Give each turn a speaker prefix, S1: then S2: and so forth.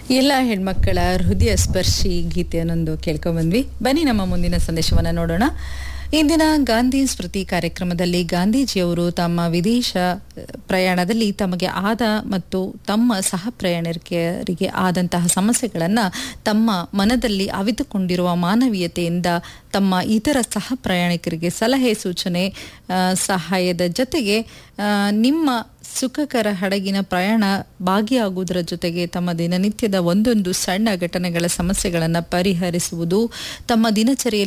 S1: ಎಲ್ಲ ಹೆಣ್ಮಕ್ಕಳ ಹೃದಯ ಸ್ಪರ್ಶಿ ಗೀತೆಯನ್ನೊಂದು ಕೇಳ್ಕೊಂಡ್ಬಂದ್ವಿ ಬನ್ನಿ ನಮ್ಮ ಮುಂದಿನ ಸಂದೇಶವನ್ನ ನೋಡೋಣ ಇಂದಿನ ಗಾಂಧಿ ಸ್ಮೃತಿ ಕಾರ್ಯಕ್ರಮದಲ್ಲಿ ಗಾಂಧೀಜಿಯವರು ತಮ್ಮ ವಿದೇಶ ಪ್ರಯಾಣದಲ್ಲಿ ತಮಗೆ ಆದ ಮತ್ತು ತಮ್ಮ ಸಹ ಪ್ರಯಾಣಿಕರಿಗೆ ಆದಂತಹ ಸಮಸ್ಯೆಗಳನ್ನು ತಮ್ಮ ಮನದಲ್ಲಿ ಅವಿತುಕೊಂಡಿರುವ ಮಾನವೀಯತೆಯಿಂದ ತಮ್ಮ ಇತರ ಸಹ ಪ್ರಯಾಣಿಕರಿಗೆ ಸಲಹೆ ಸೂಚನೆ ಆ, ಸಹಾಯದ ಜೊತೆಗೆ ಆ, ನಿಮ್ಮ ಸುಖಕರ ಹಡಗಿನ ಪ್ರಯಾಣ ಭಾಗಿಯಾಗುವುದರ ಜೊತೆಗೆ ತಮ್ಮ ದಿನನಿತ್ಯದ ಒಂದೊಂದು ಸಣ್ಣ ಘಟನೆಗಳ ಸಮಸ್ಯೆಗಳನ್ನು ಪರಿಹರಿಸುವುದು ತಮ್ಮ ದಿನಚರಿಯಲ್ಲಿ